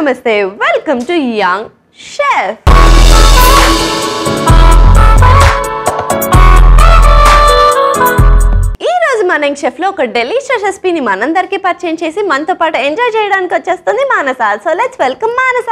నమస్తే welcome to young chef ఈ రోజు మన యంగ్ షెఫ్ లో ఒక డెలిషియస్ రెసిపీని మనందరికీ పరిచయం చేసి మనతో పాటు ఎంజాయ్ చేయడానికి వచ్చేస్తుంది Manasa so let's welcome Manasa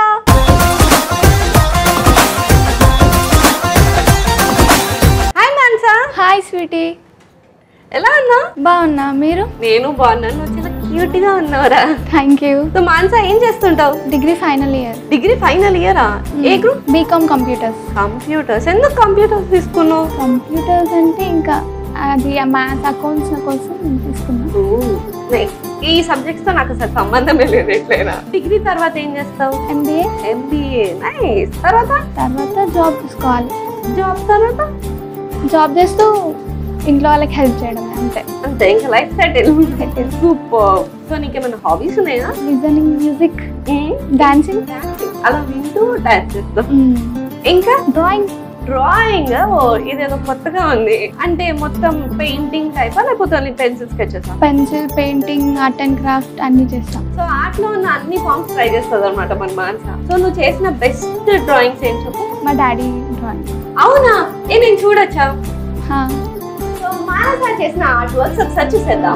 hi Manasa hi sweetie ఎలా ఉన్నా బాగున్నా మీరు నేను బాగున్నాను నువ్వు చాలా క్యూట్ గా ఉన్నావురా థ్యాంక్ యూ సో మానస ఏం చేస్తుంటావు degree final year degree final ఇయరా ఏ గ్రూప్ బీకామ్ కంప్యూటర్స్ కంప్యూటర్స్ ఎందుకు కంప్యూటర్స్ తీసుకున్నావు కంప్యూటర్స్ అంటే ఇంకా అది మ్యాథ్స్ అకౌంట్స్ కోసం నేను తీసుకున్నా Nice. ఈ సబ్జెక్ట్స్ తో నాకు అసలు సంబంధమే లేదు ఎట్లయినా డిగ్రీ తర్వాత ఏం చేస్తావు ఎంబీఏ ఎంబీఏ నైస్ తర్వాత తర్వాత జాబ్ చూసుకోవాలి జాబ్ తర్వాత జాబ్ చేస్తూ ఇంట్లో వాళ్ళకి హెల్ప్ చేయడమే అంతే అంతే ఇంకా లైఫ్ సెటిల్ సూపర్ సో నీకేమైనా హాబీస్ ఉన్నాయా లిజనింగ్ మ్యూజిక్ డాన్సింగ్ అలా వింటూ డాన్స్ చేస్తావు ఇంకా డ్రాయింగ్ డ్రాయింగ్ ఓ ఇదేదో కొత్తగా ఉంది అంటే మొత్తం పెయింటింగ్ టైపా లేకపోతే only pencil sketches pencil painting art and craft అన్ని చేస్తాం సో ఆర్ట్ లో ఉన్న అన్ని ఫార్మ్స్ ట్రై చేస్తుంది అనమాట మన మానస సో నువ్వు చేసిన బెస్ట్ డ్రాయింగ్స్ ఏం చెప్పు మా డాడీ డ్రాయింగ్ అవునా ఏ నేను చూడొచ్చా సో మానస చేసిన ఆర్ట్ వర్క్స్ ఒకసారి చూసేద్దాం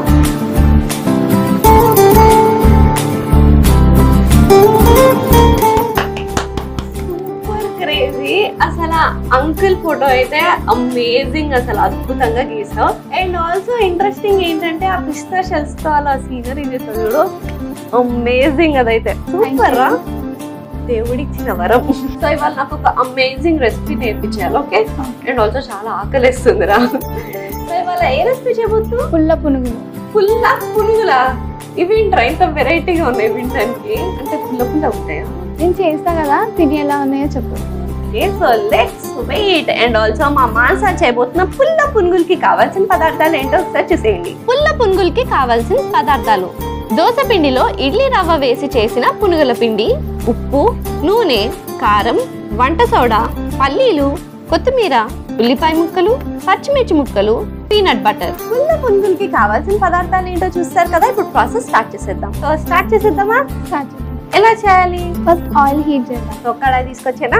సూపర్ క్రేజీ అసలు అంకుల్ ఫోటో అయితే అమేజింగ్ అసలు అద్భుతంగా గీసావు అండ్ ఆల్సో ఇంట్రెస్టింగ్ ఏంటంటే ఆ పిస్తా షెల్స్ తో అలా సీనరీ చేస్తావు చూడు అమేజింగ్ అదైతే సూపర్ రా దేవుడిచ్చిన వరం సో ఇవాళ నాకు ఒక అమేజింగ్ రెసిపీ నేర్పించాలి ఓకే అండ్ ఆల్సో చాలా ఆకలిస్తుందిరా సో ఇవాళ ఏ రెసిపీ చేయబోతు పుల్ల పునుగులు పుల్ల పునుగులా ఇవి ఇంత వెరైటీగా ఉన్నాయి వినడానికి అంటే పుల్ల పుల్ల ఉంటాయా నేను చేస్తా కదా తిని ఎలా ఉన్నాయో చెప్పు so let's wait and also మా మానస చేయబోతున్న పుల్ల పునుగులకి కావాల్సిన పదార్థాలు ఏంటో ఒకసారి చూసేయండి పుల్ల పునుగులకి కావాల్సిన పదార్థాలు దోస పిండిలో ఇడ్లీ రవ్వ వేసి చేసిన పునుగుల పిండి ఉప్పు నూనె కారం వంట సోడా పల్లీలు కొత్తిమీర ఉల్లిపాయ ముక్కలు పచ్చిమిర్చి ముక్కలు పీనట్ బటర్ పుల్ల పునుగులకి కావాల్సిన పదార్థాలు ఏంటో చూస్తారు కదా ఇప్పుడు ప్రాసెస్ స్టార్ట్ చేసేద్దాం సో స్టార్ట్ చేసేద్దామా స్టార్ట్ చేద్దాం ఎలా చేయాలి ఫస్ట్ ఆయిల్ హీట్ చేద్దాం సో కడాయి తీసుకొచ్చేనా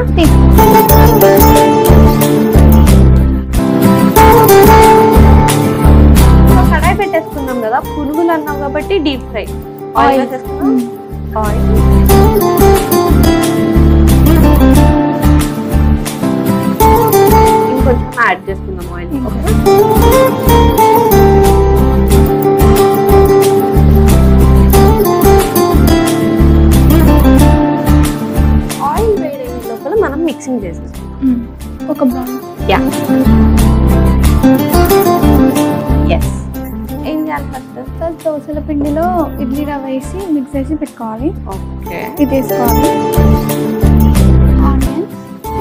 సో కడాయి పెట్టేసుకున్నాం కదా పునుగులు అన్నాం కాబట్టి డీప్ ఫ్రై ఆయిల్ Oil. వేసేసుకున్నాం ఆయిల్ ఇంకొంచెం యాడ్ చేసుకుందాం ఆయిల్ ఆయిల్ వేడైన లోపల మనం మిక్సింగ్ చేసేసుకుందాం ఒక బౌల్ యా ఎస్ ఏం చేయాలి ఫస్ట్ ఫస్ట్ దోసల పిండిలో ఇడ్లీ రవ్వ వేసి మిక్స్ చేసి పెట్టుకోవాలి ఓకే ఇది వేసుకోవాలి ఆనియన్స్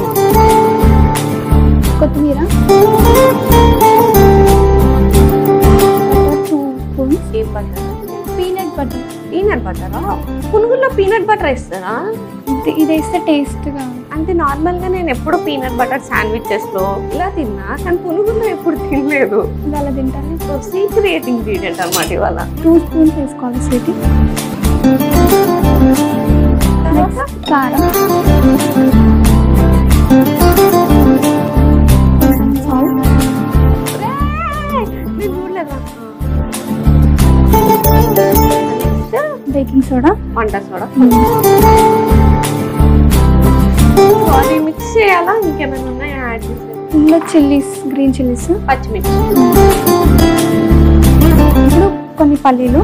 కొత్తిమీర టూ స్పూన్స్ ఏం బటర్ పీనట్ బటర్ పీనట్ బటరా పునుగుల్లో పీనట్ బటర్ వేస్తారా ఇది వేస్తే టేస్ట్గా అంటే నార్మల్ గా నేను ఎప్పుడు పీనట్ బటర్ శాండ్విచెస్ లో ఇలా తిన్నా కానీ పునుగుల్లో ఎప్పుడు తినలేదు ఇది అలా తింటాను సో సీక్రెట్ ఇంగ్రీడియంట్ అనమాట ఇవాళ టూ స్పూన్స్ వేసుకోవాలి స్వీట్ నెక్స్ట్ కారం కొంచెం సాల్ట్ నేను చూడలేదా నెక్స్ట్ బేకింగ్ సోడా వంట సోడా సారీ మిక్స్ చేయాలా ఇంకేమైనా ఉన్నాయా యాడ్ చేసేది ఇందులో చిల్లీస్ గ్రీన్ చిల్లీస్ పచ్చిమిర్చి ఇప్పుడు కొన్ని పల్లీలు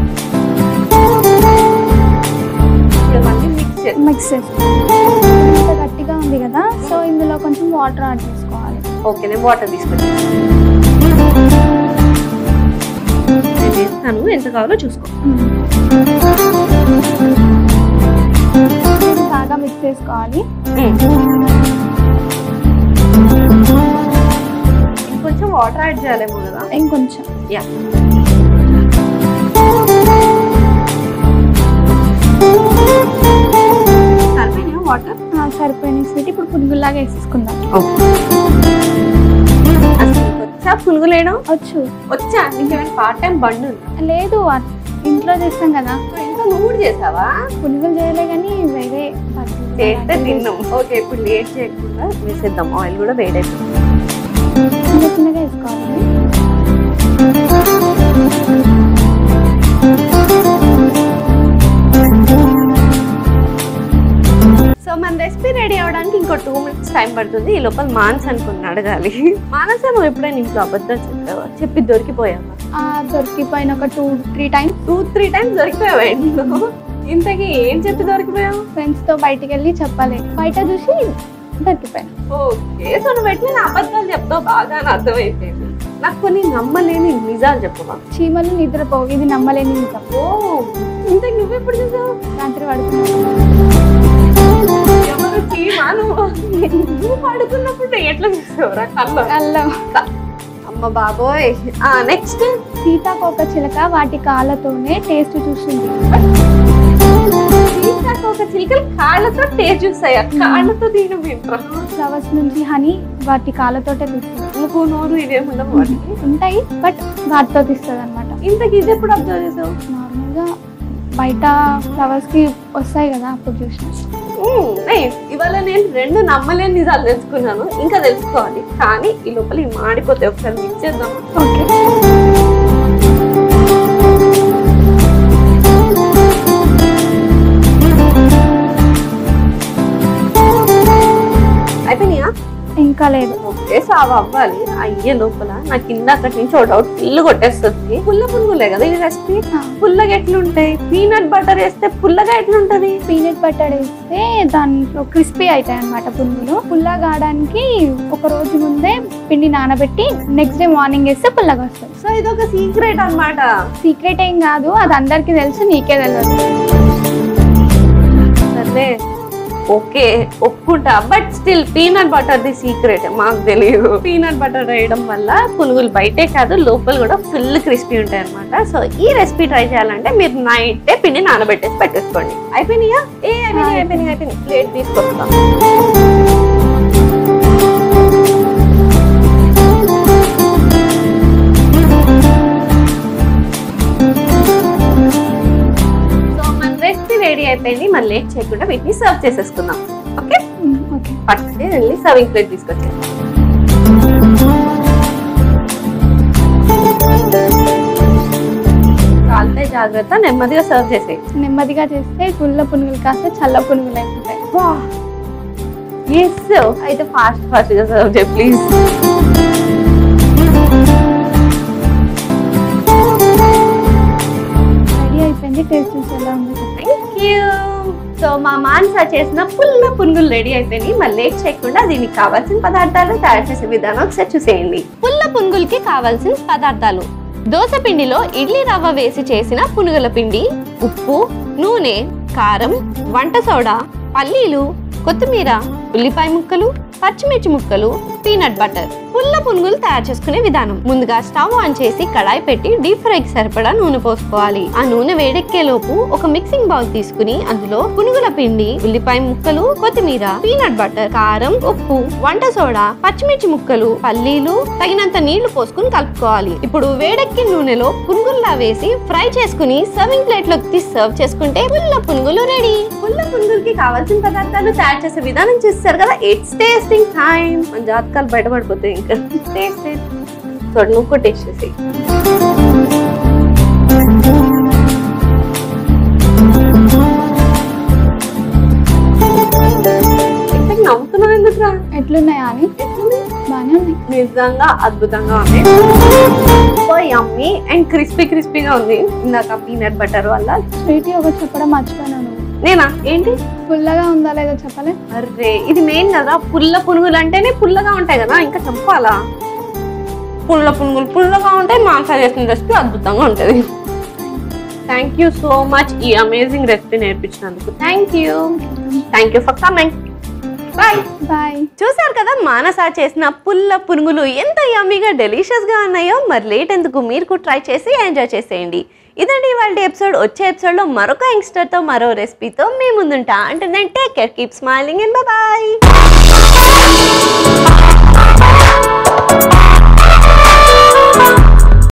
ఇవన్నీ మిక్స్ చేసి మిక్స్ చేసుకోవాలి ఇంత గట్టిగా ఉంది కదా సో ఇందులో కొంచెం వాటర్ యాడ్ చేసుకోవాలి ఓకే నేను వాటర్ తీసుకొచ్చి నేను వేస్తాను ఎంత కావాలో చూసుకో ఇది బాగా మిక్స్ చేసుకోవాలి ఇంకొంచెం వాటర్ యాడ్ చేయాలేమో కదా ఇంకొంచెం యా సరిపోయినా వాటర్ ఆ, సరిపోయినాయి స్వీట్ ఇప్పుడు పునుగుల్లాగా వేసేసుకుందాం అసలు నీకు వచ్చా పునుగులేయడం వచ్చు వచ్చా నీకేమైనా పార్ట్ టైం బండి ఉందా లేదు ఇంట్లో చేస్తాం కదా ఇంకా నువ్వు కూడా చేసావా పునుగులు చేయలే కానీ వేరే బజ్జీలు చేస్తే అలాంటివి తిన్నాం ఓకే ఇప్పుడు లేట్ చేయకుండా వేసేద్దాం ఆయిల్ కూడా వేడైపోయింది చిన్న చిన్నగా వేసుకోవాలి సో మన రెసిపీ రెడీ అవడానికి ఇంకో టూ మినిట్స్ టైం పడుతుంది ఈ లోపల మాన్స్ అనుకుని అడగాలి మానస నువ్వు ఎప్పుడైనా ఇంట్లో అబద్ధం చెప్పావా చెప్పి దొరికిపోయావా ఆ, దొరికిపోయిన ఒక two three times two three times దొరికిపోయావా ఇంట్లో ఇంతకీ ఏం చెప్పి దొరికిపోయావు ఫ్రెండ్స్తో బయటికి వెళ్ళి చెప్పాలి బయట చూసి దొరికిపోయాను ఓకే సో నువ్వు ఎట్లా అబద్ధాలు చెప్తావు బాగా అని అర్థమైపోయింది నాకు కొన్ని నమ్మలేని నిజాలు చెప్పవా చీమలు నిద్రపోవు ఇది నమ్మలేని నిజం ఓ ఇంతకు నువ్వు ఎప్పుడు చూసావు రాత్రి పడుకున్నాను ఎవరు చీమా నువ్వు నువ్వు పడుకున్నప్పుడు ఎట్లా చూసావురా కళ్ళ అల్లం అమ్మ బాబోయ్ ఆ నెక్స్ట్ సీతాకోక చిలక వాటి కాళ్ళతోనే టేస్ట్ చూస్తుంది ఒక చిలుకలు కాళ్ళతో టేస్ట్ చూస్తాయి కాళ్ళతో తిన వింటారా ఫ్లవర్స్ నుంచి హనీ వాటి కాళ్ళతోటే తీస్తుంది నువ్వు నోరు ఇదేముండవు వాటికి ఉంటాయి బట్ వాటితో తీస్తుంది అనమాట ఇంతకు ఇది ఎప్పుడు అబ్జర్వ్ చేసావు నార్మల్గా బయట ఫ్లవర్స్ కి వస్తాయి కదా అప్పుడు చూసిన మ్మ్, nice. ఇవాళ నేను రెండు నమ్మలేని నిజాలు తెలుసుకున్నాను ఇంకా తెలుసుకోవాలి కానీ ఈ లోపల ఈ మాడిపోతే ఒకసారి మిక్స్ చేద్దాం ఓకే అయిపోయినాయా ఇంకా లేదు ఓకే సాగు అవ్వాలి అయ్యే లోపల నాకు కింద అక్కడి నుంచి ఒక డౌట్ ఫుల్ కొట్టేస్తుంది పుల్ల పునుగులే కదా ఈ రెసిపీ పుల్లగా ఎట్లుంటాయి పీనట్ బటర్ వేస్తే పుల్లగా ఎట్లుంటది పీనట్ బటర్ వేస్తే దాంట్లో క్రిస్పీ అవుతాయి అనమాట పునుగులు పుల్లగా కావడానికి ఒక రోజు ముందే పిండి నానబెట్టి నెక్స్ట్ డే మార్నింగ్ వేస్తే పుల్లగా వస్తుంది సో ఇది ఒక సీక్రెట్ అన్నమాట సీక్రెట్ ఏం కాదు అది అందరికీ తెలుసు నీకే తెలియదు సరే ఓకే ఒప్పుకుంటా but still peanut butter the secret మాకు తెలియదు పీనట్ బటర్ వేయడం వల్ల పునుగులు బయటే కాదు లోపల కూడా ఫుల్ క్రిస్పీ ఉంటాయి అనమాట సో ఈ రెసిపీ ట్రై చేయాలంటే మీరు నైట్ పిండి నానబెట్టేసి పెట్టేసుకోండి అయిపోయినాయా ఏ అయిపోయినాయి అయిపోయినాయి అయిపోయినాయి ప్లేట్ తీసుకొస్తాం సో మన రెసిపీ రెడీ అయిపోయింది మరి లేట్ చేయకుండా వీటిని సర్వ్ చేసేసుకుందాం ఓకే ఓకే పట్టుకుని వెళ్ళి సర్వింగ్ ప్లేట్ తీసుకొచ్చాను కాలితే జాగ్రత్త నెమ్మదిగా సర్వ్ చేసేయి నెమ్మదిగా చేస్తే పుల్ల పునుగులు కాస్త చల్ల పునుగులు అయిపోతాయి ఎస్ అయితే ఫాస్ట్ ఫాస్ట్ గా సర్వ్ చేయి ప్లీజ్ రెడీ అయిపోయింది టేస్ట్ చూసి ఎలా ఉందో చెప్పండి థ్యాంక్ యూ సో మా మాన్సా చేసిన పుల్ల పునుగులు రెడీ అయిపోయినాయి మరి లేట్ చేయకుండా దీనికి కావాల్సిన పదార్థాలు తయారు చేసే విధానం ఒకసారి చూసేయండి పుల్ల పునుగులకి కావాల్సిన పదార్థాలు దోస పిండిలో ఇడ్లీ రవ్వ వేసి చేసిన పునుగుల పిండి ఉప్పు నూనె కారం వంట సోడా పల్లీలు కొత్తిమీర ఉల్లిపాయ ముక్కలు పచ్చిమిర్చి ముక్కలు పీనట్ బటర్ పుల్ల పునుగులు తయారు చేసుకునే విధానం ముందుగా స్టవ్ ఆన్ చేసి కడాయి పెట్టి డీప్ ఫ్రైకి సరిపడా నూనె పోసుకోవాలి ఆ నూనె వేడెక్కే లోపు ఒక మిక్సింగ్ బౌల్ తీసుకుని అందులో పునుగుల పిండి ఉల్లిపాయ ముక్కలు కొత్తిమీర పీనట్ బటర్ కారం ఉప్పు వంట సోడా పచ్చిమిర్చి ముక్కలు పల్లీలు తగినంత నీళ్లు పోసుకుని కలుపుకోవాలి ఇప్పుడు వేడెక్కిన నూనెలో పునుగుల్లా వేసి ఫ్రై చేసుకుని సర్వింగ్ ప్లేట్ లోకి తీసి సర్వ్ చేసుకుంటే పుల్ల పునుగులు రెడీ పుల్ల పునుగులకి కావాల్సిన పదార్థాలు తయారు చేసే విధానం చూస్తారు కదా ఇట్స్ టేస్టింగ్ టైం మన జాతకాలు బయటపడిపోతాయి ఇంకా టేస్ట్ చూడు నువ్వు కూడా టేస్ట్ చేసి ఇంతకు నవ్వుతున్నావు ఎందుకురా ఎట్లున్నాయా అని ఎట్లుంది? బాగానే ఉన్నాయి నిజంగా అద్భుతంగా ఉంది సో యమ్మీ అండ్ క్రిస్పీ క్రిస్పీగా ఉంది ఇందాక పీనట్ బటర్ వల్ల స్వీట్ ఒకటి చెప్పడం మర్చిపోయినా నువ్వు నేనా ఏంటి పుల్లగా ఉందా లేదో చెప్పలే అర్రే ఇది మెయిన్ కదా పుల్ల పునుగులు అంటేనే పుల్లగా ఉంటాయి కదా ఇంకా చెప్పాలా పుల్ల పునుగులు పుల్లగా ఉంటాయి మాంసా చేసిన రెసిపీ అద్భుతంగా ఉంటుంది థ్యాంక్ యూ సో మచ్ ఈ అమేజింగ్ రెసిపీ నేర్పించినందుకు thank you thank you for coming bye bye చూసారు కదా మానస చేసిన పుల్ల పునుగులు ఎంత యమ్మీగా డెలిషియస్ గా ఉన్నాయో మరి లేట్ ఎందుకు మీరు కూడా ట్రై చేసి ఎంజాయ్ చేసేయండి ఇదండి ఇవాళ ఎపిసోడ్ వచ్చే ఎపిసోడ్ లో మరొక యంగ్స్టర్ తో మరో రెసిపీతో మీ ముందుంటా అంటే నేను take care keep smiling and bye